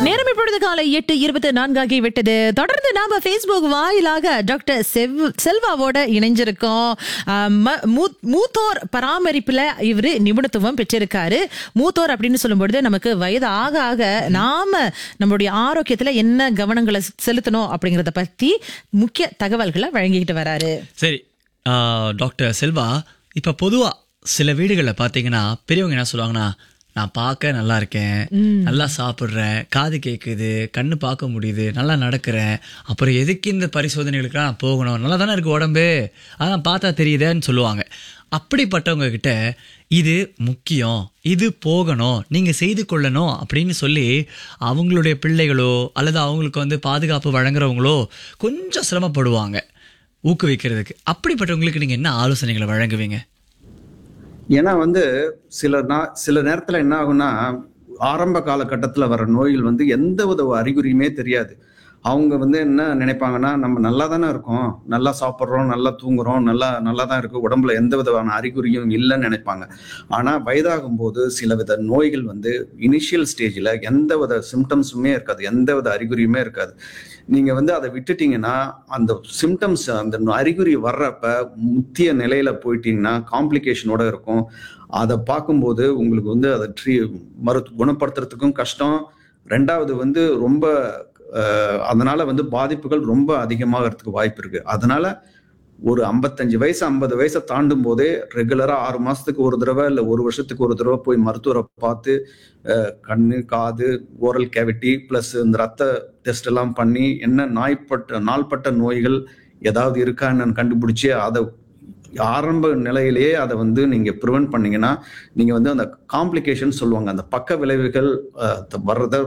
நேரம் இப்பொழுது காலை எட்டு இருபத்தி நான்காகி விட்டது தொடர்ந்து நாம Facebook வாயிலாக டாக்டர் செவ் செல்வாவோட இணைஞ்சிருக்கோம் ஆஹ் ம- மூ- மூத்தோர் பராமரிப்புல இவரு நிபுணத்துவம் பெற்றிருக்காரு மூத்தோர் அப்படின்னு சொல்லும்பொழுது நமக்கு வயது ஆக ஆக நாம நம்மளுடைய ஆரோக்கியத்துல என்ன கவனங்களை செலுத்தணும் அப்படிங்கறத பத்தி முக்கிய தகவல்களை வழங்கிக்கிட்டு வராரு சரி ஆ, டாக்டர் செல்வா இப்போ பொதுவாக சில வீடுகளில் பார்த்தீங்கன்னா பெரியவங்க என்ன சொல்லுவாங்கன்னா நான் பார்க்க நல்லா இருக்கேன் நல்லா சாப்பிட்றேன் காது கேட்குது கண்ணு பார்க்க முடியுது நல்லா நடக்கிறேன் அப்புறம் எதுக்கு இந்த பரிசோதனைகளுக்கெல்லாம் நான் போகணும் நல்லா தானே இருக்கு உடம்பு அதான் பார்த்தா தெரியுதேன்னு சொல்லுவாங்க அப்படிப்பட்டவங்க கிட்ட இது முக்கியம் இது போகணும் நீங்கள் செய்து கொள்ளணும் அப்படின்னு சொல்லி அவங்களுடைய பிள்ளைகளோ அல்லது அவங்களுக்கு வந்து பாதுகாப்பு வழங்குறவங்களோ கொஞ்சம் சிரமப்படுவாங்க ஊக்குவிக்கிறதுக்கு அப்படிப்பட்டவங்களுக்கு நீங்கள் என்ன ஆலோசனைகளை வழங்குவீங்க ஏன்னா வந்து சில நா சில நேரத்துல என்ன ஆகும்னா ஆரம்ப காலகட்டத்துல வர நோய்கள் வந்து எந்த வித அறிகுறியுமே தெரியாது அவங்க வந்து என்ன நினைப்பாங்கன்னா நம்ம நல்லா தானே இருக்கோம் நல்லா சாப்பிட்றோம் நல்லா தூங்குறோம் நல்லா நல்லா தான் இருக்கு உடம்புல எந்த விதமான அறிகுறியும் இல்லைன்னு நினைப்பாங்க ஆனா வயதாகும் போது சில வித நோய்கள் வந்து இனிஷியல் ஸ்டேஜில் எந்த வித சிம்டம்ஸுமே இருக்காது எந்த வித அறிகுறியுமே இருக்காது நீங்க வந்து அதை விட்டுட்டீங்கன்னா அந்த சிம்டம்ஸ் அந்த அறிகுறி வர்றப்ப முத்திய நிலையில போயிட்டீங்கன்னா காம்ப்ளிகேஷனோட இருக்கும் அதை பார்க்கும்போது உங்களுக்கு வந்து அதை ட்ரீ மரு குணப்படுத்துறதுக்கும் கஷ்டம் ரெண்டாவது வந்து ரொம்ப அஹ், அதனால வந்து பாதிப்புகள் ரொம்ப அதிகமாகிறதுக்கு வாய்ப்பு இருக்கு அதனால ஒரு ஐம்பத்தஞ்சு வயசு ஐம்பது வயசை தாண்டும் போதே ரெகுலரா ஆறு மாசத்துக்கு ஒரு தடவை இல்லை ஒரு வருஷத்துக்கு ஒரு தடவை போய் மருத்துவரை பார்த்து அஹ், கண்ணு காது ஓரல் கேவிட்டி ப்ளஸ் இந்த ரத்த டெஸ்ட் எல்லாம் பண்ணி என்ன நாய்ப்பட்ட நாள்பட்ட நோய்கள் ஏதாவது இருக்கான்னு கண்டுபிடிச்சு அதை ஆரம்ப நிலையிலேயே அதை வந்து நீங்க ப்ரிவென்ட் பண்ணீங்கன்னா நீங்க வந்து அந்த காம்ப்ளிகேஷன் சொல்லுவாங்க அந்த பக்க விளைவுகள் அஹ், வர்றத